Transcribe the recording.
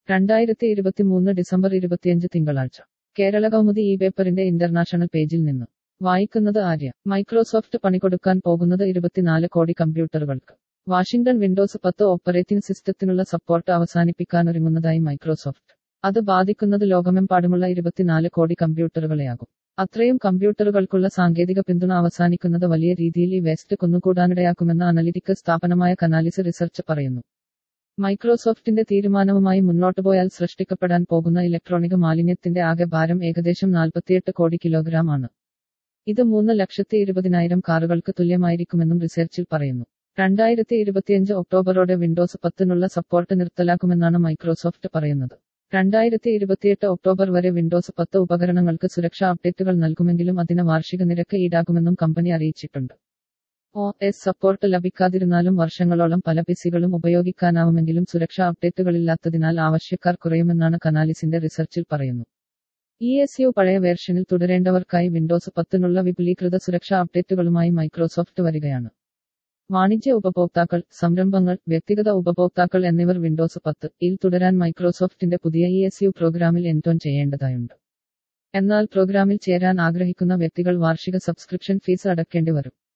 രണ്ടായിരത്തി ഇരുപത്തിമൂന്ന് ഡിസംബർ ഇരുപത്തിയഞ്ച് തിങ്കളാഴ്ച കേരള കൗമുദി ഈ പേപ്പറിന്റെ ഇന്റർനാഷണൽ പേജിൽ നിന്ന് വായിക്കുന്നത് ആര്യ മൈക്രോസോഫ്റ്റ് പണികൊടുക്കാൻ പോകുന്നത് ഇരുപത്തിനാല് കോടി കമ്പ്യൂട്ടറുകൾക്ക് വാഷിംഗ്ടൺ വിൻഡോസ് പത്ത് ഓപ്പറേറ്റിംഗ് സിസ്റ്റത്തിനുള്ള സപ്പോർട്ട് അവസാനിപ്പിക്കാനൊരുങ്ങുന്നതായി മൈക്രോസോഫ്റ്റ് അത് ബാധിക്കുന്നത് ലോകമെമ്പാടുമുള്ള ഇരുപത്തിനാല് കോടി കമ്പ്യൂട്ടറുകളെയാകും അത്രയും കമ്പ്യൂട്ടറുകൾക്കുള്ള സാങ്കേതിക പിന്തുണ അവസാനിക്കുന്നത് വലിയ രീതിയിൽ ഈ വേസ്റ്റ് കുന്നുകൂടാനിടയാക്കുമെന്ന് അനലിറ്റിക് സ്ഥാപനമായ കനാലിസ് റിസർച്ച് പറയുന്നു മൈക്രോസോഫ്റ്റിന്റെ തീരുമാനവുമായി മുന്നോട്ടു പോയാൽ സൃഷ്ടിക്കപ്പെടാൻ പോകുന്ന ഇലക്ട്രോണിക് മാലിന്യത്തിന്റെ ആകെ ഭാരം ഏകദേശം നാൽപ്പത്തിയെട്ട് കോടി കിലോഗ്രാം ആണ് ഇത് മൂന്ന് ലക്ഷത്തി ഇരുപതിനായിരം കാറുകൾക്ക് തുല്യമായിരിക്കുമെന്നും റിസർച്ചിൽ പറയുന്നു രണ്ടായിരത്തി ഇരുപത്തിയഞ്ച് ഒക്ടോബറോടെ വിൻഡോസ് പത്തിനുള്ള സപ്പോർട്ട് നിർത്തലാക്കുമെന്നാണ് മൈക്രോസോഫ്റ്റ് പറയുന്നത് രണ്ടായിരത്തി ഇരുപത്തിയെട്ട് ഒക്ടോബർ വരെ വിൻഡോസ് പത്ത് ഉപകരണങ്ങൾക്ക് സുരക്ഷാ അപ്ഡേറ്റുകൾ നൽകുമെങ്കിലും അതിന് വാർഷിക നിരക്ക് ഈടാക്കുമെന്നും കമ്പനി അറിയിച്ചിട്ടുണ്ട് ഒ എസ് സപ്പോർട്ട് ലഭിക്കാതിരുന്നാലും വർഷങ്ങളോളം പല പിസികളും ഉപയോഗിക്കാനാവുമെങ്കിലും സുരക്ഷാ അപ്ഡേറ്റുകളില്ലാത്തതിനാൽ ആവശ്യക്കാർ കുറയുമെന്നാണ് കനാലിസിന്റെ റിസർച്ചിൽ പറയുന്നു ഇ എസ് യു പഴയ വേർഷനിൽ തുടരേണ്ടവർക്കായി വിൻഡോസ് പത്തിനുള്ള വിപുലീകൃത സുരക്ഷാ അപ്ഡേറ്റുകളുമായി മൈക്രോസോഫ്റ്റ് വരികയാണ് വാണിജ്യ ഉപഭോക്താക്കൾ സംരംഭങ്ങൾ വ്യക്തിഗത ഉപഭോക്താക്കൾ എന്നിവർ വിൻഡോസ് പത്ത് ഇൽ തുടരാൻ മൈക്രോസോഫ്റ്റിന്റെ പുതിയ ഇ എസ് യു പ്രോഗ്രാമിൽ എൻറ്റോൺ ചെയ്യേണ്ടതായുണ്ട് എന്നാൽ പ്രോഗ്രാമിൽ ചേരാൻ ആഗ്രഹിക്കുന്ന വ്യക്തികൾ വാർഷിക സബ്സ്ക്രിപ്ഷൻ ഫീസ് അടയ്ക്കേണ്ടി വരും